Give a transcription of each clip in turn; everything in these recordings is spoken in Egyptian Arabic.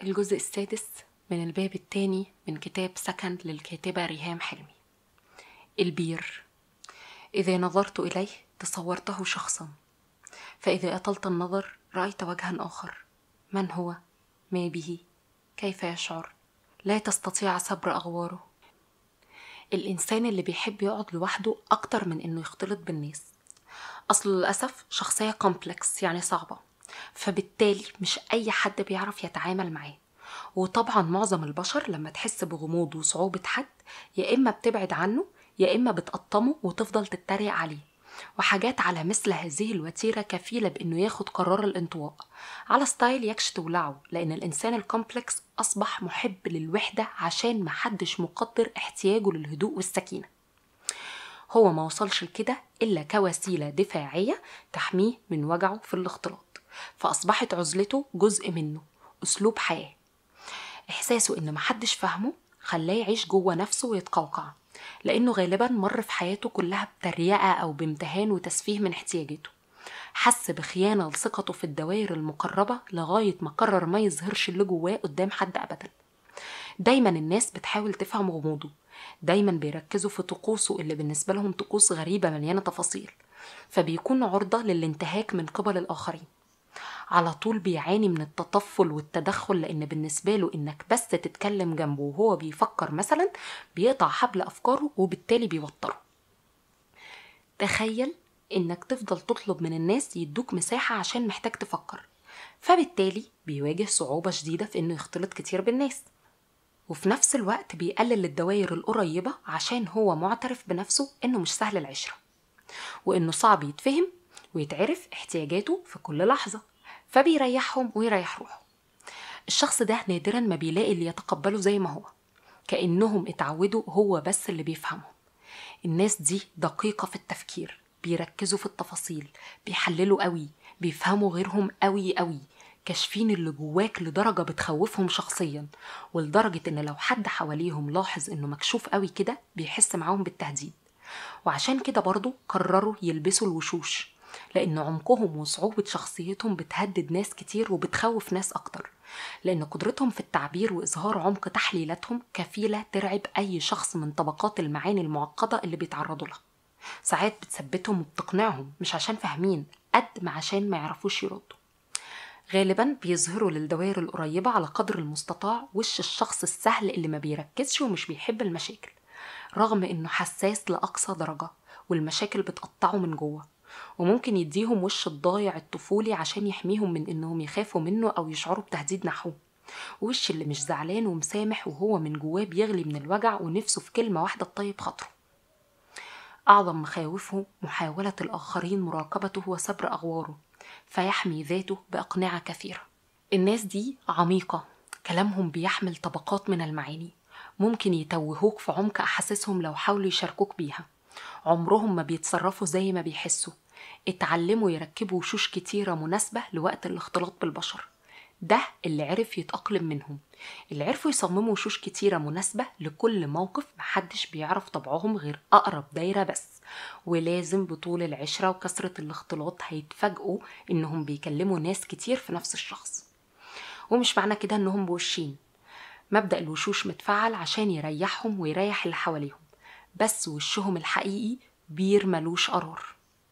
الجزء السادس من الباب الثاني من كتاب سكن للكاتبة ريهام حلمي البير إذا نظرت إليه تصورته شخصا فإذا أطلت النظر رأيت وجها آخر من هو؟ ما به؟ كيف يشعر؟ لا تستطيع صبر أغواره الإنسان اللي بيحب يقعد لوحده أكتر من إنه يختلط بالناس أصل للأسف شخصية كومبلكس يعني صعبة فبالتالي مش أي حد بيعرف يتعامل معاه وطبعا معظم البشر لما تحس بغموض وصعوبة حد يا إما بتبعد عنه يا إما بتقطمه وتفضل تتريق عليه وحاجات على مثل هذه الوتيرة كفيلة بإنه ياخد قرار الانطواء على ستايل يكش تولعه لأن الإنسان الكومبلكس أصبح محب للوحدة عشان محدش مقدر احتياجه للهدوء والسكينة هو ما وصلش لكده إلا كوسيلة دفاعية تحميه من وجعه في الاختلاط فأصبحت عزلته جزء منه أسلوب حياة إحساسه إن محدش فاهمه خلاه يعيش جوه نفسه ويتقوقع لأنه غالبا مر في حياته كلها بتريقة أو بامتهان وتسفيه من احتياجاته حس بخيانة لثقته في الدوائر المقربة لغاية ما قرر ما يظهرش اللي جواه قدام حد أبدا دايما الناس بتحاول تفهم غموضه دايما بيركزوا في طقوسه اللي بالنسبة لهم طقوس غريبة مليانة تفاصيل فبيكون عرضة للانتهاك من قبل الآخرين على طول بيعاني من التطفل والتدخل لأن بالنسبة له إنك بس تتكلم جنبه وهو بيفكر مثلا بيقطع حبل أفكاره وبالتالي بيوتره تخيل إنك تفضل تطلب من الناس يدوك مساحة عشان محتاج تفكر فبالتالي بيواجه صعوبة شديدة في إنه يختلط كتير بالناس وفي نفس الوقت بيقلل الدوائر القريبة عشان هو معترف بنفسه إنه مش سهل العشرة وإنه صعب يتفهم ويتعرف احتياجاته في كل لحظة فبيريحهم ويريح روحه الشخص ده نادرا ما بيلاقي اللي يتقبله زي ما هو كأنهم اتعودوا هو بس اللي بيفهمهم الناس دي دقيقة في التفكير بيركزوا في التفاصيل بيحللوا قوي بيفهموا غيرهم قوي قوي كاشفين اللي جواك لدرجة بتخوفهم شخصيا ولدرجة ان لو حد حواليهم لاحظ انه مكشوف قوي كده بيحس معاهم بالتهديد وعشان كده برضو قرروا يلبسوا الوشوش لأن عمقهم وصعوبة شخصيتهم بتهدد ناس كتير وبتخوف ناس أكتر لأن قدرتهم في التعبير وإظهار عمق تحليلاتهم كفيلة ترعب أي شخص من طبقات المعاني المعقدة اللي بيتعرضوا لها ساعات بتثبتهم وبتقنعهم مش عشان فاهمين قد ما عشان ما يعرفوش يردوا غالبا بيظهروا للدوائر القريبة على قدر المستطاع وش الشخص السهل اللي ما بيركزش ومش بيحب المشاكل رغم انه حساس لأقصى درجة والمشاكل بتقطعه من جوه وممكن يديهم وش الضايع الطفولي عشان يحميهم من انهم يخافوا منه او يشعروا بتهديد نحوه وش اللي مش زعلان ومسامح وهو من جواه بيغلي من الوجع ونفسه في كلمة واحدة تطيب خاطره أعظم مخاوفه محاولة الآخرين مراقبته وصبر أغواره فيحمي ذاته بأقنعة كثيرة الناس دي عميقة كلامهم بيحمل طبقات من المعاني ممكن يتوهوك في عمق أحاسيسهم لو حاولوا يشاركوك بيها عمرهم ما بيتصرفوا زي ما بيحسوا اتعلموا يركبوا وشوش كتيرة مناسبة لوقت الاختلاط بالبشر ده اللي عرف يتأقلم منهم اللي عرفوا يصمموا وشوش كتيرة مناسبة لكل موقف محدش بيعرف طبعهم غير أقرب دايرة بس ولازم بطول العشرة وكثرة الاختلاط هيتفاجئوا إنهم بيكلموا ناس كتير في نفس الشخص ومش معنى كده إنهم بوشين مبدأ الوشوش متفعل عشان يريحهم ويريح اللي حواليهم بس وشهم الحقيقي بير ملوش قرار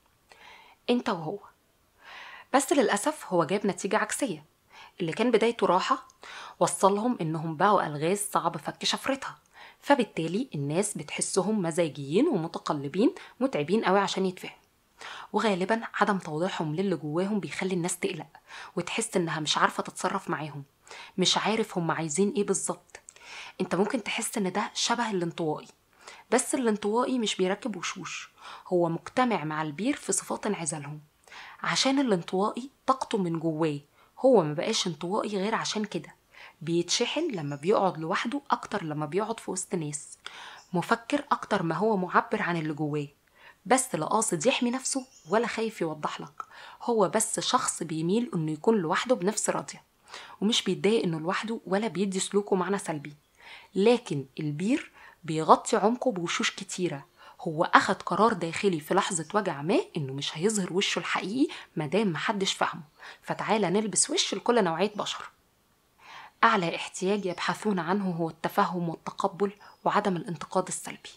انت وهو بس للأسف هو جاب نتيجة عكسية اللي كان بدايته راحة وصلهم إنهم بقوا ألغاز صعب فك شفرتها فبالتالي الناس بتحسهم مزاجيين ومتقلبين متعبين قوي عشان يتفهم وغالبا عدم توضيحهم للي جواهم بيخلي الناس تقلق وتحس إنها مش عارفة تتصرف معاهم مش عارف هم عايزين ايه بالظبط انت ممكن تحس ان ده شبه الانطوائي بس الانطوائي مش بيركب وشوش هو مجتمع مع البير في صفات انعزالهم عشان الانطوائي طاقته من جواه هو ما بقاش انطوائي غير عشان كده بيتشحن لما بيقعد لوحده اكتر لما بيقعد في وسط ناس مفكر اكتر ما هو معبر عن اللي جواه بس لا قاصد يحمي نفسه ولا خايف يوضح لك هو بس شخص بيميل انه يكون لوحده بنفس راضيه ومش بيتضايق انه لوحده ولا بيدي سلوكه معنى سلبي لكن البير بيغطي عمقه بوشوش كتيرة هو أخد قرار داخلي في لحظة وجع ما إنه مش هيظهر وشه الحقيقي مادام محدش فاهمه فتعالى نلبس وش لكل نوعية بشر أعلى احتياج يبحثون عنه هو التفهم والتقبل وعدم الانتقاد السلبي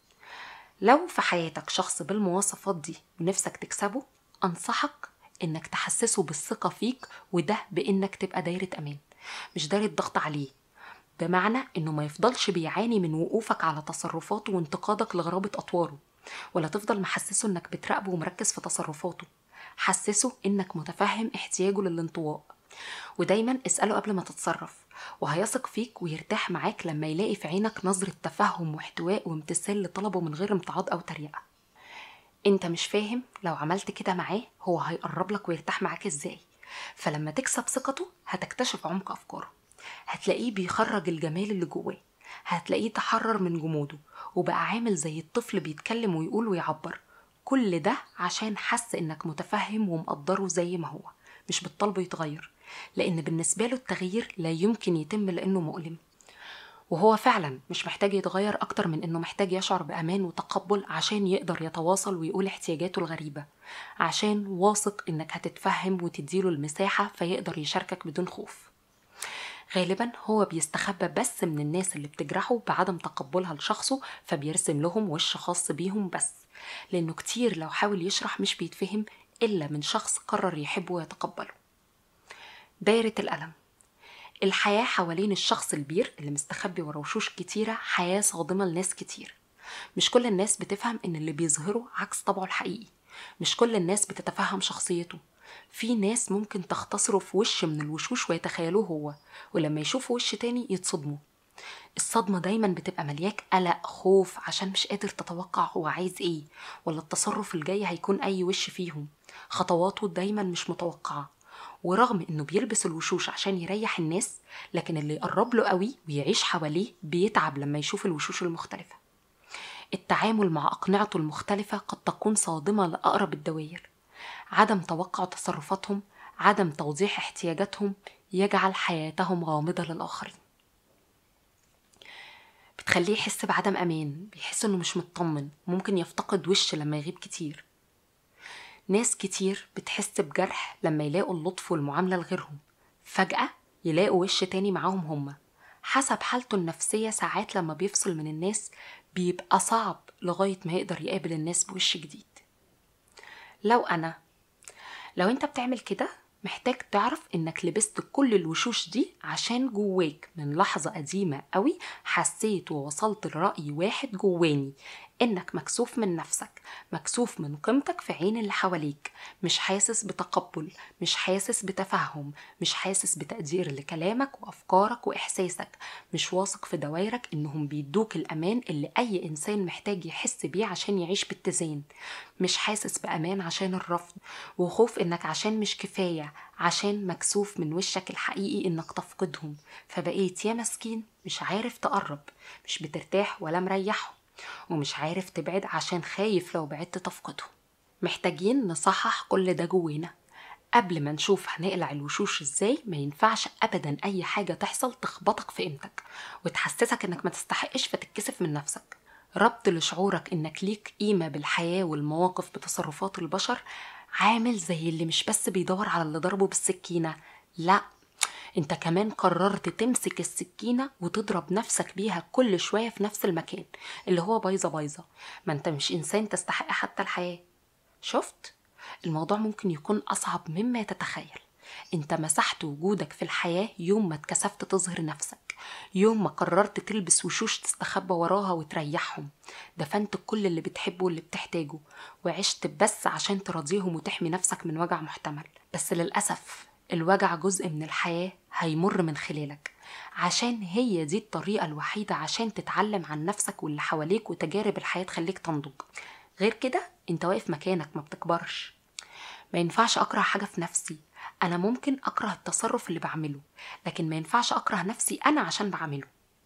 لو في حياتك شخص بالمواصفات دي ونفسك تكسبه أنصحك إنك تحسسه بالثقة فيك وده بإنك تبقى دايرة أمان مش دايرة ضغط عليه بمعنى إنه ما يفضلش بيعاني من وقوفك على تصرفاته وانتقادك لغرابة أطواره ولا تفضل محسسه إنك بتراقبه ومركز في تصرفاته حسسه إنك متفهم احتياجه للانطواء ودايما اسأله قبل ما تتصرف وهيثق فيك ويرتاح معاك لما يلاقي في عينك نظرة تفهم واحتواء وامتثال لطلبه من غير امتعاض أو تريقة انت مش فاهم لو عملت كده معاه هو هيقرب لك ويرتاح معاك ازاي فلما تكسب ثقته هتكتشف عمق أفكاره هتلاقيه بيخرج الجمال اللي جواه هتلاقيه تحرر من جموده وبقى عامل زي الطفل بيتكلم ويقول ويعبر كل ده عشان حس انك متفهم ومقدره زي ما هو مش بتطلبه يتغير لان بالنسبه له التغيير لا يمكن يتم لانه مؤلم وهو فعلا مش محتاج يتغير اكتر من انه محتاج يشعر بامان وتقبل عشان يقدر يتواصل ويقول احتياجاته الغريبه عشان واثق انك هتتفهم وتديله المساحه فيقدر يشاركك بدون خوف غالبا هو بيستخبى بس من الناس اللي بتجرحه بعدم تقبلها لشخصه فبيرسم لهم وش خاص بيهم بس لأنه كتير لو حاول يشرح مش بيتفهم إلا من شخص قرر يحبه ويتقبله دايرة الألم الحياة حوالين الشخص البير اللي مستخبي ورا وشوش كتيرة حياة صادمة لناس كتير مش كل الناس بتفهم إن اللي بيظهره عكس طبعه الحقيقي مش كل الناس بتتفهم شخصيته في ناس ممكن تختصره في وش من الوشوش ويتخيلوه هو ولما يشوفوا وش تاني يتصدموا الصدمة دايما بتبقى ملياك قلق خوف عشان مش قادر تتوقع هو عايز ايه ولا التصرف الجاي هيكون اي وش فيهم خطواته دايما مش متوقعة ورغم انه بيلبس الوشوش عشان يريح الناس لكن اللي يقرب له قوي ويعيش حواليه بيتعب لما يشوف الوشوش المختلفة التعامل مع أقنعته المختلفة قد تكون صادمة لأقرب الدوائر عدم توقع تصرفاتهم عدم توضيح احتياجاتهم يجعل حياتهم غامضة للآخرين بتخليه يحس بعدم أمان بيحس إنه مش مطمن ممكن يفتقد وش لما يغيب كتير ناس كتير بتحس بجرح لما يلاقوا اللطف والمعاملة لغيرهم فجأة يلاقوا وش تاني معاهم هما حسب حالته النفسية ساعات لما بيفصل من الناس بيبقى صعب لغاية ما يقدر يقابل الناس بوش جديد لو أنا لو أنت بتعمل كده محتاج تعرف انك لبست كل الوشوش دي عشان جواك من لحظة قديمة قوي حسيت ووصلت لرأي واحد جواني انك مكسوف من نفسك مكسوف من قيمتك في عين اللي حواليك مش حاسس بتقبل مش حاسس بتفهم مش حاسس بتقدير لكلامك وافكارك واحساسك مش واثق في دوائرك انهم بيدوك الامان اللي اي انسان محتاج يحس بيه عشان يعيش باتزان مش حاسس بامان عشان الرفض وخوف انك عشان مش كفايه عشان مكسوف من وشك الحقيقي انك تفقدهم فبقيت يا مسكين مش عارف تقرب مش بترتاح ولا مريحهم ومش عارف تبعد عشان خايف لو بعدت تفقده محتاجين نصحح كل ده جوانا قبل ما نشوف هنقلع الوشوش ازاي ما ينفعش ابدا اي حاجة تحصل تخبطك في قيمتك وتحسسك انك ما تستحقش فتتكسف من نفسك ربط لشعورك انك ليك قيمة بالحياة والمواقف بتصرفات البشر عامل زي اللي مش بس بيدور على اللي ضربه بالسكينة لا انت كمان قررت تمسك السكينة وتضرب نفسك بيها كل شوية في نفس المكان اللي هو بايظة بايظة ما انت مش انسان تستحق حتى الحياة شفت الموضوع ممكن يكون أصعب مما تتخيل انت مسحت وجودك في الحياة يوم ما اتكسفت تظهر نفسك يوم ما قررت تلبس وشوش تستخبى وراها وتريحهم دفنت كل اللي بتحبه واللي بتحتاجه وعشت بس عشان تراضيهم وتحمي نفسك من وجع محتمل بس للأسف الوجع جزء من الحياة هيمر من خلالك عشان هي دي الطريقة الوحيدة عشان تتعلم عن نفسك واللي حواليك وتجارب الحياة تخليك تنضج غير كده انت واقف مكانك ما بتكبرش ما ينفعش أكره حاجة في نفسي أنا ممكن أكره التصرف اللي بعمله لكن ما ينفعش أكره نفسي أنا عشان بعمله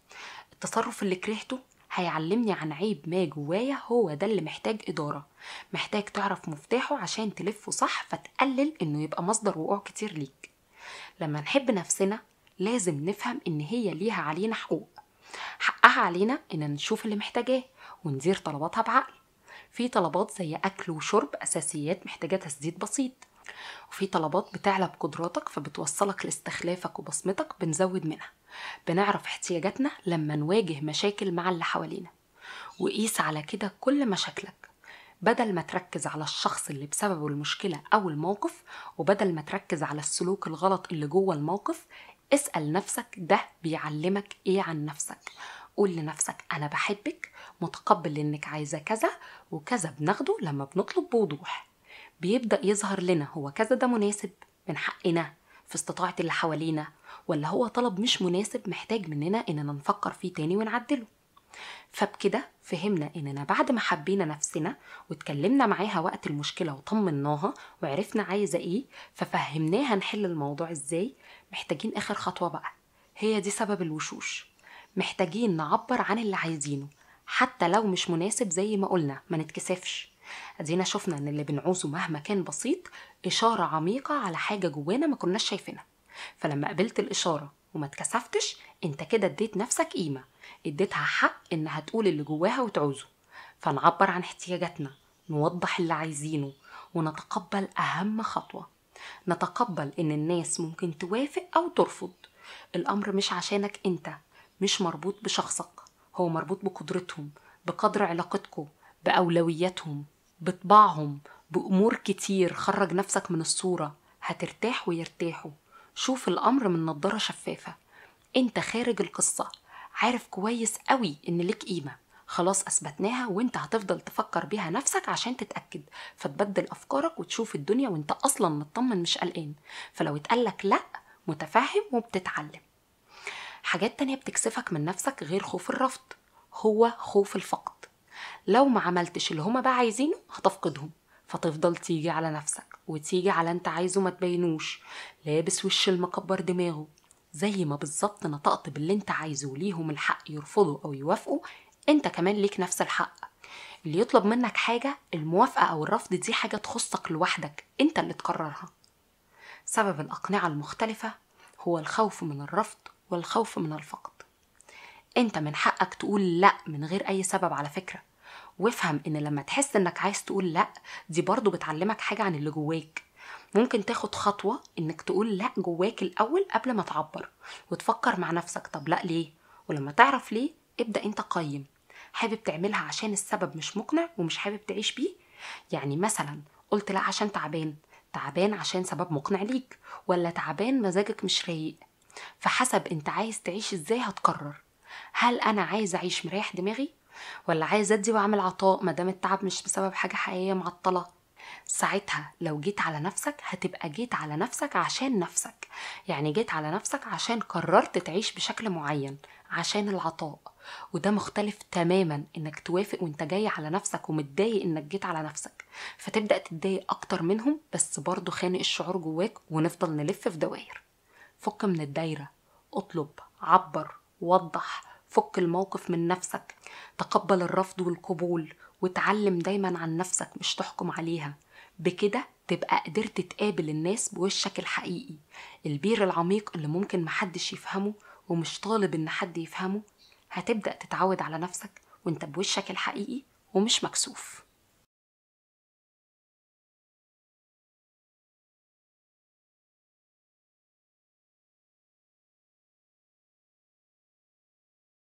التصرف اللي كرهته هيعلمني عن عيب ما جوايا هو ده اللي محتاج إدارة محتاج تعرف مفتاحه عشان تلفه صح فتقلل إنه يبقى مصدر وقوع كتير ليك لما نحب نفسنا لازم نفهم إن هي ليها علينا حقوق حقها علينا إن نشوف اللي محتاجاه وندير طلباتها بعقل في طلبات زي أكل وشرب أساسيات محتاجة تسديد بسيط وفي طلبات بتعلى بقدراتك فبتوصلك لاستخلافك وبصمتك بنزود منها بنعرف احتياجاتنا لما نواجه مشاكل مع اللي حوالينا وقيس على كده كل مشاكلك بدل ما تركز على الشخص اللي بسببه المشكلة أو الموقف وبدل ما تركز على السلوك الغلط اللي جوه الموقف اسأل نفسك ده بيعلمك ايه عن نفسك قول لنفسك أنا بحبك متقبل إنك عايزة كذا وكذا بناخده لما بنطلب بوضوح بيبدأ يظهر لنا هو كذا ده مناسب من حقنا في استطاعة اللي حوالينا ولا هو طلب مش مناسب محتاج مننا إننا نفكر فيه تاني ونعدله فبكده فهمنا إننا بعد ما حبينا نفسنا واتكلمنا معاها وقت المشكلة وطمناها وعرفنا عايزة إيه ففهمناها نحل الموضوع إزاي محتاجين آخر خطوة بقى هي دي سبب الوشوش محتاجين نعبر عن اللي عايزينه حتى لو مش مناسب زي ما قلنا ما نتكسفش ادينا شفنا ان اللي بنعوزه مهما كان بسيط اشاره عميقه على حاجه جوانا ما كناش شايفينها فلما قبلت الاشاره وما اتكسفتش انت كده اديت نفسك قيمه اديتها حق انها تقول اللي جواها وتعوزه فنعبر عن احتياجاتنا نوضح اللي عايزينه ونتقبل اهم خطوه نتقبل ان الناس ممكن توافق او ترفض الامر مش عشانك انت مش مربوط بشخصك هو مربوط بقدرتهم بقدر علاقتكم بأولوياتهم بطباعهم بأمور كتير خرج نفسك من الصورة هترتاح ويرتاحوا شوف الأمر من نضارة شفافة انت خارج القصة عارف كويس قوي ان ليك قيمة خلاص أثبتناها وانت هتفضل تفكر بيها نفسك عشان تتأكد فتبدل أفكارك وتشوف الدنيا وانت أصلا مطمن مش قلقان فلو اتقالك لأ متفهم وبتتعلم حاجات تانية بتكسفك من نفسك غير خوف الرفض هو خوف الفقد لو ما عملتش اللي هما بقى عايزينه هتفقدهم فتفضل تيجي على نفسك وتيجي على انت عايزه ما تبينوش لابس وش المكبر دماغه زي ما بالظبط نطقت باللي انت عايزه وليهم الحق يرفضوا او يوافقوا انت كمان ليك نفس الحق اللي يطلب منك حاجة الموافقة أو الرفض دي حاجة تخصك لوحدك انت اللي تقررها سبب الأقنعة المختلفة هو الخوف من الرفض والخوف من الفقد انت من حقك تقول لا من غير اي سبب على فكره وافهم ان لما تحس انك عايز تقول لا دي برضو بتعلمك حاجه عن اللي جواك ممكن تاخد خطوه انك تقول لا جواك الاول قبل ما تعبر وتفكر مع نفسك طب لا ليه ولما تعرف ليه ابدا انت قيم حابب تعملها عشان السبب مش مقنع ومش حابب تعيش بيه يعني مثلا قلت لا عشان تعبان تعبان عشان سبب مقنع ليك ولا تعبان مزاجك مش رايق فحسب انت عايز تعيش ازاي هتقرر هل انا عايز اعيش مريح دماغي ولا عايز ادي واعمل عطاء ما دام التعب مش بسبب حاجه حقيقيه معطله ساعتها لو جيت على نفسك هتبقى جيت على نفسك عشان نفسك يعني جيت على نفسك عشان قررت تعيش بشكل معين عشان العطاء وده مختلف تماما انك توافق وانت جاي على نفسك ومتضايق انك جيت على نفسك فتبدا تتضايق اكتر منهم بس برضه خانق الشعور جواك ونفضل نلف في دوائر فك من الدايره اطلب عبر وضح فك الموقف من نفسك تقبل الرفض والقبول وتعلم دايما عن نفسك مش تحكم عليها بكده تبقى قدرت تقابل الناس بوشك الحقيقي البير العميق اللي ممكن محدش يفهمه ومش طالب ان حد يفهمه هتبدأ تتعود على نفسك وانت بوشك الحقيقي ومش مكسوف